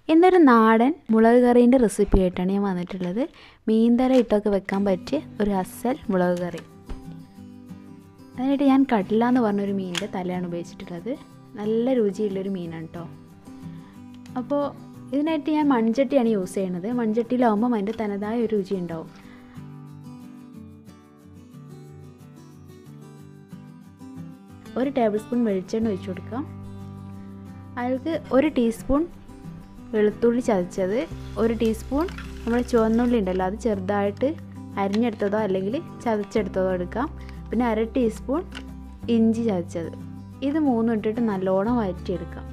ഇന്നൊരു നാടൻ മുളക് കറീൻ്റെ റെസിപ്പി ആയിട്ടാണ് ഞാൻ വന്നിട്ടുള്ളത് മീൻതല ഇട്ടൊക്കെ വെക്കാൻ പറ്റിയ ഒരു അസൽ മുളക് കറി അതിനായിട്ട് ഞാൻ കടല എന്ന് പറഞ്ഞൊരു മീനിൻ്റെ തലയാണ് ഉപയോഗിച്ചിട്ടുള്ളത് നല്ല രുചിയുള്ളൊരു മീനാണ് കേട്ടോ അപ്പോൾ ഇതിനായിട്ട് ഞാൻ മൺചട്ടിയാണ് യൂസ് ചെയ്യുന്നത് മൺചട്ടിയിലാവുമ്പം അതിൻ്റെ തനതായ ഒരു രുചി ഉണ്ടാവും ഒരു ടേബിൾ സ്പൂൺ വെളിച്ചെണ്ണ ഒഴിച്ചു കൊടുക്കാം അതിലേക്ക് ഒരു ടീസ്പൂൺ വെളുത്തുള്ളി ചതച്ചത് ഒരു ടീസ്പൂൺ നമ്മൾ ചുവന്നുള്ളി ഉണ്ടല്ലോ അത് ചെറുതായിട്ട് അരിഞ്ഞെടുത്തതോ അല്ലെങ്കിൽ ചതച്ചെടുത്തതോ എടുക്കാം പിന്നെ അര ടീസ്പൂൺ ഇഞ്ചി ചതച്ചത് ഇത് മൂന്നും ഇട്ടിട്ട് നല്ലോണം വഴറ്റിയെടുക്കാം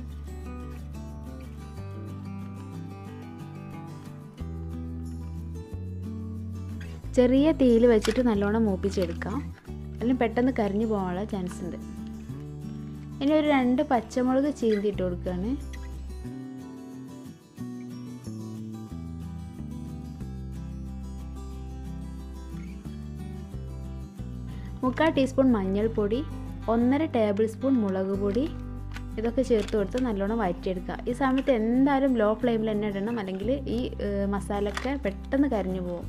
ചെറിയ തീയിൽ വെച്ചിട്ട് നല്ലോണം മൂപ്പിച്ചെടുക്കാം അല്ലെങ്കിൽ പെട്ടെന്ന് കരിഞ്ഞു പോകാനുള്ള ചാൻസ് ഉണ്ട് ഇനി ഒരു രണ്ട് പച്ചമുളക് ചീന്തിയിട്ട് കൊടുക്കുകയാണ് മുക്കാൽ ടീസ്പൂൺ മഞ്ഞൾപ്പൊടി ഒന്നര ടേബിൾ സ്പൂൺ മുളക് പൊടി ഇതൊക്കെ ചേർത്ത് കൊടുത്ത് നല്ലോണം വഴറ്റിയെടുക്കുക ഈ സമയത്ത് എന്തായാലും ലോ ഫ്ലെയിമിൽ തന്നെ ഇടണം അല്ലെങ്കിൽ ഈ മസാലയൊക്കെ പെട്ടെന്ന് കരിഞ്ഞു പോകും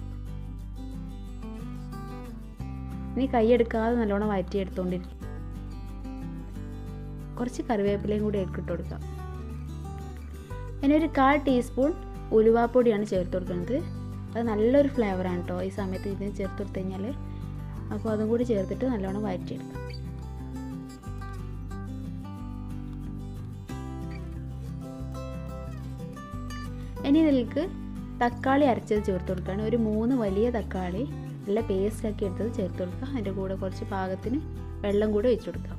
ഇനി കൈയെടുക്കാതെ നല്ലോണം വഴറ്റിയെടുത്തോണ്ടിരിക്കും കുറച്ച് കറിവേപ്പിലയും കൂടി ഇട്ട് കൊടുക്കാം ഇനി ഒരു കാൽ ടീസ്പൂൺ ഉലുവാപ്പൊടിയാണ് ചേർത്ത് കൊടുക്കുന്നത് അത് നല്ലൊരു ഫ്ലേവറാണ് കേട്ടോ ഈ സമയത്ത് ഇതിന് ചേർത്ത് കൊടുത്തു കഴിഞ്ഞാൽ അപ്പോൾ അതും കൂടി ചേർത്തിട്ട് നല്ലോണം വഴറ്റിയെടുക്കാം ഇനി ഇതിലേക്ക് തക്കാളി അരച്ചത് ചേർത്ത് കൊടുക്കുകയാണ് ഒരു മൂന്ന് വലിയ തക്കാളി നല്ല പേസ്റ്റ് ആക്കി എടുത്തത് ചേർത്ത് കൊടുക്കുക അതിൻ്റെ കൂടെ കുറച്ച് പാകത്തിന് വെള്ളം കൂടെ ഒഴിച്ചു കൊടുക്കാം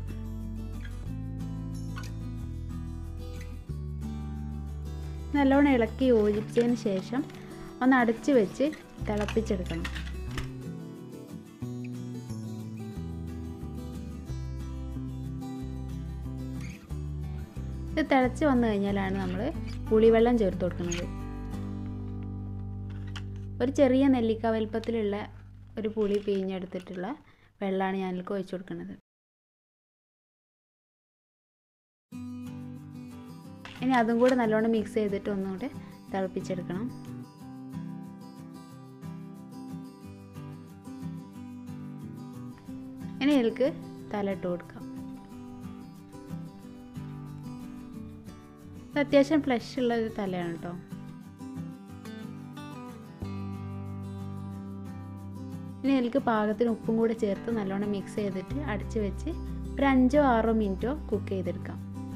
നല്ലോണം ഇളക്കി യോജിച്ചതിന് ശേഷം ഒന്ന് അടച്ച് വെച്ച് തിളപ്പിച്ചെടുക്കണം ഇത് തിളച്ച് വന്നു കഴിഞ്ഞാലാണ് നമ്മൾ പുളിവെള്ളം ചേർത്ത് കൊടുക്കുന്നത് ഒരു ചെറിയ നെല്ലിക്ക വലുപ്പത്തിലുള്ള ഒരു പുളി പിഴിഞ്ഞെടുത്തിട്ടുള്ള വെള്ളമാണ് ഞാനിലേക്ക് ഒഴിച്ചു കൊടുക്കുന്നത് ഇനി അതും കൂടെ നല്ലോണം മിക്സ് ചെയ്തിട്ട് ഒന്നുകൂടെ തിളപ്പിച്ചെടുക്കണം ഇനി ഇതിലേക്ക് തലയിട്ട് കൊടുക്കാം ഇത് അത്യാവശ്യം ഫ്ലഷ് ഉള്ള ഒരു തലയാണ് കേട്ടോ ഇനി ഇതിലേക്ക് പാകത്തിന് ഉപ്പും കൂടെ ചേർത്ത് നല്ലോണം മിക്സ് ചെയ്തിട്ട് അടച്ച് വെച്ച് ഒരു അഞ്ചോ ആറോ മിനിറ്റോ കുക്ക് ചെയ്തെടുക്കാം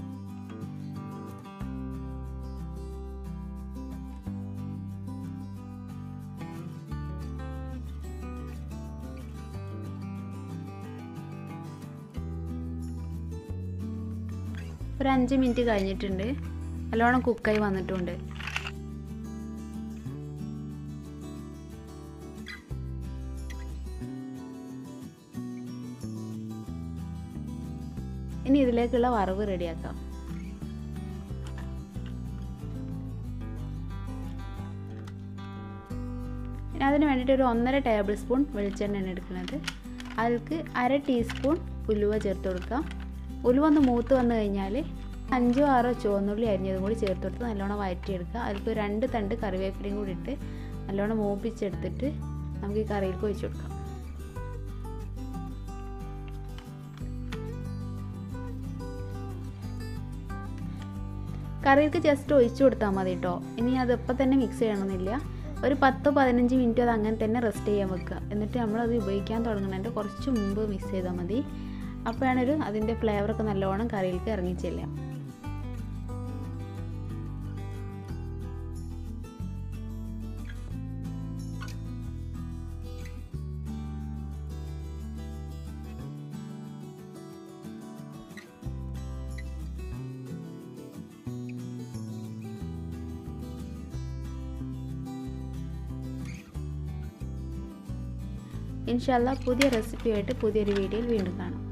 ഒരു അഞ്ച് മിനിറ്റ് കഴിഞ്ഞിട്ടുണ്ട് നല്ലോണം കുക്കായി വന്നിട്ടുണ്ട് ഇനി ഇതിലേക്കുള്ള വറവ് റെഡിയാക്കാം ഇനി അതിന് വേണ്ടിയിട്ട് ഒരു ഒന്നര ടേബിൾ സ്പൂൺ വെളിച്ചെണ്ണയാണ് എടുക്കുന്നത് അതിലേക്ക് അര ടീസ്പൂൺ ഉലുവ ചേർത്ത് കൊടുക്കാം ഉലുവ ഒന്ന് മൂത്ത് വന്നു കഴിഞ്ഞാൽ അഞ്ചോ ആറോ ചുവന്നുള്ളി അരിഞ്ഞതും കൂടി ചേർത്ത് കൊടുത്ത് നല്ലോണം വഴറ്റിയെടുക്കുക അതിലേക്ക് രണ്ട് തണ്ട് കറിവേപ്പിലയും കൂടി ഇട്ട് നല്ലോണം മൂപ്പിച്ചെടുത്തിട്ട് നമുക്ക് ഈ കറിയിലേക്ക് ഒഴിച്ചു കൊടുക്കാം കറിയിലേക്ക് ജസ്റ്റ് ഒഴിച്ചു കൊടുത്താൽ മതി കേട്ടോ ഇനി അത് ഇപ്പം തന്നെ മിക്സ് ചെയ്യണമെന്നില്ല ഒരു പത്തോ പതിനഞ്ച് മിനിറ്റ് അത് അങ്ങനെ തന്നെ റെസ്റ്റ് ചെയ്യാൻ വെക്കുക എന്നിട്ട് നമ്മളത് ഉപയോഗിക്കാൻ തുടങ്ങുന്നതിൻ്റെ കുറച്ച് മുമ്പ് മിക്സ് ചെയ്താൽ മതി അപ്പോഴാണ് ഒരു അതിൻ്റെ ഫ്ലേവറൊക്കെ നല്ലോണം കറിയിലേക്ക് ഇറങ്ങിച്ചെല്ലാം ഇൻഷാല്ല പുതിയ റെസിപ്പിയായിട്ട് പുതിയൊരു വീഡിയോയിൽ വീണ്ടും കാണാം